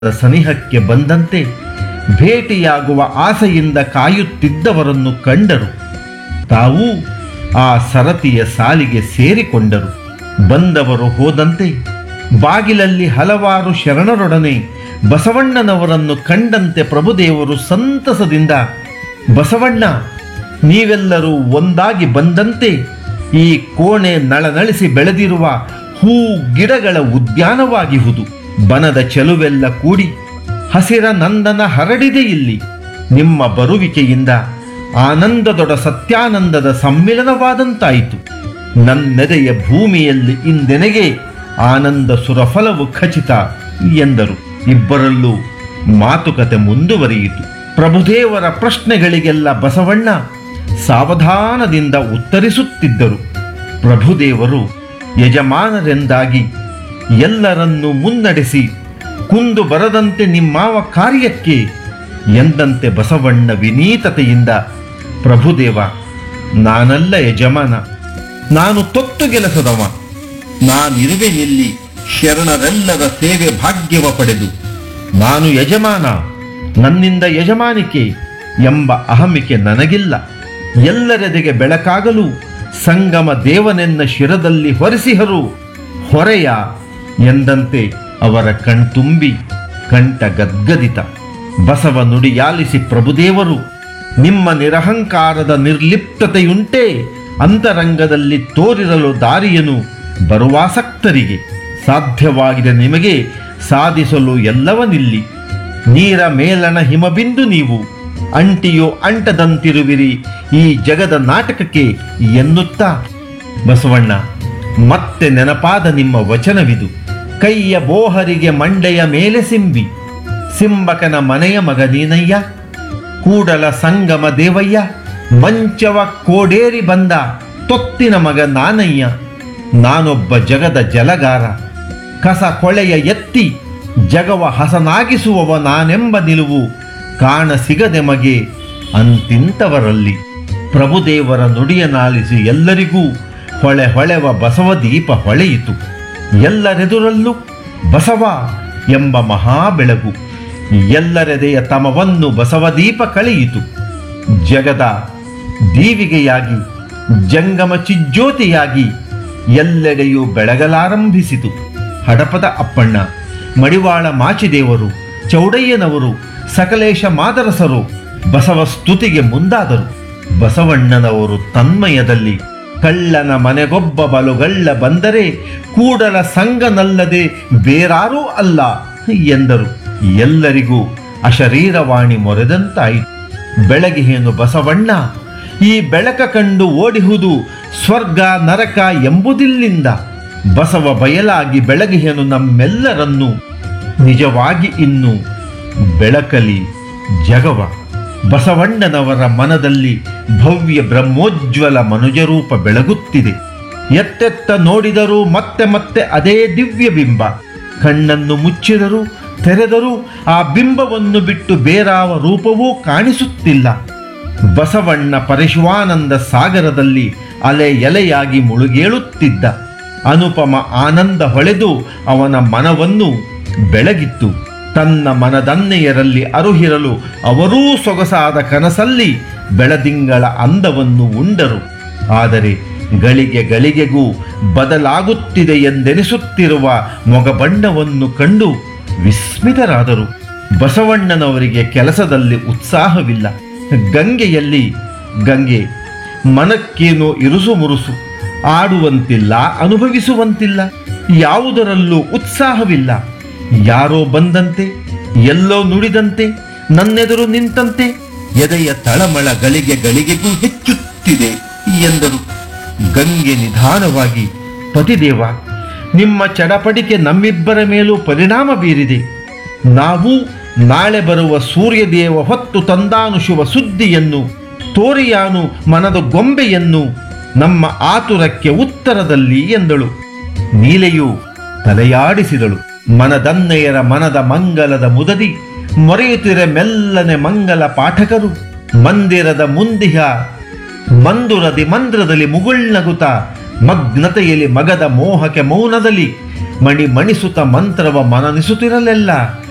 ಸನಿಹಕ್ಕೆ ಬಂದಂತೆ ಭೇಟಿಯಾಗುವ ಆಸೆಯಿಂದ ಕಾಯುತ್ತಿದ್ದವರನ್ನು ಕಂಡರು ತಾವೂ ಆ ಸರತಿಯ ಸಾಲಿಗೆ ಸೇರಿಕೊಂಡರು ಬಂದವರು ಹೋದಂತೆ ಬಾಗಿಲಲ್ಲಿ ಹಲವಾರು ಶರಣರೊಡನೆ ಬಸವಣ್ಣನವರನ್ನು ಕಂಡಂತೆ ಪ್ರಭುದೇವರು ಸಂತಸದಿಂದ ಬಸವಣ್ಣ ನೀವೆಲ್ಲರೂ ಒಂದಾಗಿ ಬಂದಂತೆ ಈ ಕೋಣೆ ನಳನಳಿಸಿ ಬೆಳೆದಿರುವ ಹೂ ಗಿಡಗಳ ಉದ್ಯಾನವಾಗಿಹುದು ಬನದ ಚೆಲುವೆಲ್ಲ ಕೂಡಿ ಹಸಿರ ನಂದನ ಹರಡಿದೆ ಇಲ್ಲಿ ನಿಮ್ಮ ಬರುವಿಕೆಯಿಂದ ಆನಂದದೊಡ ಸತ್ಯಾನಂದದ ಸಮ್ಮಿಲನವಾದಂತಾಯಿತು ನನ್ನೆದೆಯ ಭೂಮಿಯಲ್ಲಿ ಇಂದೆನೆಗೆ ಆನಂದ ಸುರಫಲವು ಖಚಿತ ಎಂದರು ಇಬ್ಬರಲ್ಲೂ ಮಾತುಕತೆ ಮುಂದುವರಿಯಿತು ಪ್ರಭುದೇವರ ಪ್ರಶ್ನೆಗಳಿಗೆಲ್ಲ ಬಸವಣ್ಣ ಸಾವಧಾನದಿಂದ ಉತ್ತರಿಸುತ್ತಿದ್ದರು ಪ್ರಭುದೇವರು ಯಜಮಾನರೆಂದಾಗಿ ಎಲ್ಲರನ್ನೂ ಮುನ್ನಡೆಸಿ ಕುಂದು ಬರದಂತೆ ನಿಮ್ಮಾವ ಕಾರ್ಯಕ್ಕೆ ಎಂದಂತೆ ಬಸವಣ್ಣ ವಿನೀತತೆಯಿಂದ ಪ್ರಭುದೇವ ನಾನಲ್ಲ ಯಜಮಾನ ನಾನು ತೊತ್ತು ಗೆಲಸದವ ನಾನಿರುವೆನಿಲ್ಲಿ ಶರಣರೆಲ್ಲರ ಸೇವೆ ಭಾಗ್ಯವ ಪಡೆದು ನಾನು ಯಜಮಾನ ನನ್ನಿಂದ ಯಜಮಾನಿಕೆ ಎಂಬ ಅಹಮಿಕೆ ನನಗಿಲ್ಲ ಎಲ್ಲರೆದೆಗೆ ಬೆಳಕಾಗಲು ಸಂಗಮ ದೇವನೆನ್ನ ಶಿರದಲ್ಲಿ ಹೊರಿಸಿಹರು ಹೊರೆಯ ಎಂದಂತೆ ಅವರ ಕಣ್ತುಂಬಿ ಕಂಠ ಗದ್ಗದಿತ ಬಸವ ನುಡಿಯಾಲಿಸಿ ಪ್ರಭುದೇವರು ನಿಮ್ಮ ನಿರಹಂಕಾರದ ನಿರ್ಲಿಪ್ತತೆಯುಂಟೇ ಅಂತರಂಗದಲ್ಲಿ ತೋರಿರಲು ದಾರಿಯನು ಬರುವಾಸಕ್ತರಿಗೆ ಸಾಧ್ಯವಾಗಿದೆ ನಿಮಗೆ ಸಾಧಿಸಲು ಎಲ್ಲವನಿಲ್ಲಿ ನೀರ ಮೇಲಣ ಹಿಮಬಿಂದು ನೀವು ಅಂಟಿಯೋ ಅಂಟದಂತಿರುವಿರಿ ಈ ಜಗದ ನಾಟಕಕ್ಕೆ ಎನ್ನುತ್ತಾ ಬಸವಣ್ಣ ಮತ್ತೆ ನೆನಪಾದ ನಿಮ್ಮ ವಚನವಿದು ಕೈಯ ಬೋಹರಿಗೆ ಮಂಡೆಯ ಮೇಲೆ ಸಿಂಬಿ ಸಿಂಬಕನ ಮನೆಯ ಮಗ ನೀನಯ್ಯ ಕೂಡಲ ಸಂಗಮ ದೇವಯ್ಯ ಮಂಚವ ಕೋಡೇರಿ ಬಂದ ತೊತ್ತಿನ ಮಗ ನಾನಯ್ಯ ನಾನೊಬ್ಬ ಜಗದ ಜಲಗಾರ ಕಸ ಕೊಳೆಯ ಎತ್ತಿ ಜಗವ ಹಸನಾಗಿಸುವವ ನಾನೆಂಬ ನಿಲುವು ಕಾಣ ಸಿಗದೆ ಮಗೆ ಅಂತಿಂತವರಲ್ಲಿ ಪ್ರಭುದೇವರ ನುಡಿಯನಾಲಿಸಿ ಎಲ್ಲರಿಗೂ ಹೊಳೆ ಹೊಳೆವ ಬಸವ ದೀಪ ಹೊಳೆಯಿತು ಎಲ್ಲರೆದುರಲ್ಲೂ ಬಸವ ಎಂಬ ಮಹಾ ಬೆಳಗು ಎಲ್ಲರೆದೆಯ ತಮವನ್ನು ಬಸವದೀಪ ಕಳೆಯಿತು ಜಗದ ದೀವಿಗೆಯಾಗಿ ಜಂಗಮ ಚಿಜ್ಯೋತಿಯಾಗಿ ಎಲ್ಲೆಡೆಯೂ ಬೆಳಗಲಾರಂಭಿಸಿತು ಹಡಪದ ಅಪ್ಪಣ್ಣ ಮಡಿವಾಳ ಮಾಚಿದೇವರು ಚೌಡಯ್ಯನವರು ಸಕಲೇಶ ಮಾದರಸರು ಬಸವ ಸ್ತುತಿಗೆ ಮುಂದಾದರು ಬಸವಣ್ಣನವರು ತನ್ಮಯದಲ್ಲಿ ಕಳ್ಳನ ಮನೆಗೊಬ್ಬ ಬಲುಗಳ್ಳ ಬಂದರೆ ಕೂಡಲ ಸಂಗನಲ್ಲದೆ ಬೇರಾರೂ ಅಲ್ಲ ಎಂದರು ಎಲ್ಲರಿಗೂ ಅಶರೀರವಾಣಿ ಮೊರೆದಂತಾಯಿತು ಬೆಳಗಿಹೇನು ಬಸವಣ್ಣ ಈ ಬೆಳಕ ಕಂಡು ಓಡಿಹುದು ಸ್ವರ್ಗ ನರಕ ಎಂಬುದಿಲ್ಲಿಂದ ಬಸವ ಬಯಲಾಗಿ ಬೆಳಗಿಹೇನು ನಮ್ಮೆಲ್ಲರನ್ನು ನಿಜವಾಗಿ ಇನ್ನು ಬೆಳಕಲಿ ಜಗವ ಬಸವಣ್ಣನವರ ಮನದಲ್ಲಿ ಭವ್ಯ ಬ್ರಹ್ಮೋಜ್ವಲ ಮನುಜರೂಪ ಬೆಳಗುತ್ತಿದೆ ಎತ್ತೆತ್ತ ನೋಡಿದರೂ ಮತ್ತೆ ಮತ್ತೆ ಅದೇ ದಿವ್ಯ ಬಿಂಬ ಕಣ್ಣನ್ನು ಮುಚ್ಚಿದರೂ ತೆರೆದರೂ ಆ ಬಿಂಬವನ್ನು ಬಿಟ್ಟು ಬೇರಾವ ರೂಪವೂ ಕಾಣಿಸುತ್ತಿಲ್ಲ ಬಸವಣ್ಣ ಪರಶುವಾನಂದ ಸಾಗರದಲ್ಲಿ ಅಲೆ ಎಲೆಯಾಗಿ ಮುಳುಗೇಳುತ್ತಿದ್ದ ಅನುಪಮ ಆನಂದ ಹೊಳೆದು ಅವನ ಮನವನ್ನು ಬೆಳಗಿತ್ತು ತನ್ನ ಮನದನ್ನೆಯರಲ್ಲಿ ಅರುಹಿರಲು ಅವರೂ ಸೊಗಸಾದ ಕನಸಲ್ಲಿ ಬೆಳದಿಂಗಳ ಅಂದವನ್ನು ಉಂಡರು ಆದರೆ ಗಳಿಗೆ ಗಳಿಗೆಗೂ ಬದಲಾಗುತ್ತಿದೆ ಎಂದೆನಿಸುತ್ತಿರುವ ಮೊಗಬಣ್ಣವನ್ನು ಕಂಡು ವಿಸ್ಮಿತರಾದರು ಬಸವಣ್ಣನವರಿಗೆ ಕೆಲಸದಲ್ಲಿ ಉತ್ಸಾಹವಿಲ್ಲ ಗಂಗೆಯಲ್ಲಿ ಗಂಗೆ ಮನಕ್ಕೇನೋ ಇರುಸು ಮುರುಸು ಆಡುವಂತಿಲ್ಲ ಅನುಭವಿಸುವಂತಿಲ್ಲ ಯಾವುದರಲ್ಲೂ ಉತ್ಸಾಹವಿಲ್ಲ ಯಾರೋ ಬಂದಂತೆ ಎಲ್ಲೋ ನುಡಿದಂತೆ ನನ್ನೆದುರು ನಿಂತಂತೆ ಎದೆಯ ತಳಮಳ ಗಳಿಗೆ ಗಳಿಗೆಗೂ ಹೆಚ್ಚುತ್ತಿದೆ ಎಂದರು ಗಂಗೆ ನಿಧಾನವಾಗಿ ಪತಿದೇವ ನಿಮ್ಮ ಚಡಪಡಿಕೆ ನಮ್ಮಿಬ್ಬರ ಮೇಲೂ ಪರಿಣಾಮ ಬೀರಿದೆ ನಾವು ನಾಳೆ ಬರುವ ಸೂರ್ಯದೇವ ಹೊತ್ತು ತಂದಾನುಶುವ ಸುದ್ದಿಯನ್ನು ತೋರಿಯಾನು ಮನದ ಗೊಂಬೆಯನ್ನು ನಮ್ಮ ಆತುರಕ್ಕೆ ಉತ್ತರದಲ್ಲಿ ಎಂದಳು ನೀಲೆಯು ತಲೆಯಾಡಿಸಿದಳು ಮನದನ್ನೆಯರ ಮನದ ಮಂಗಲದ ಮುದದಿ ಮೊರೆಯುತ್ತಿರೆ ಮೆಲ್ಲನೆ ಮಂಗಲ ಪಾಠಕರು ಮಂದಿರದ ಮುಂದಿಹ ಮಂದುರದಿ ಮಂದ್ರದಲ್ಲಿ ಮುಗುಳ್ನಗುತ ಮಗ್ನತೆಯಲ್ಲಿ ಮಗದ ಮೋಹಕ್ಕೆ ಮೌನದಲ್ಲಿ ಮಣಿ ಮಣಿಸುತ್ತ ಮಂತ್ರವ ಮನನಿಸುತ್ತಿರಲೆಲ್ಲ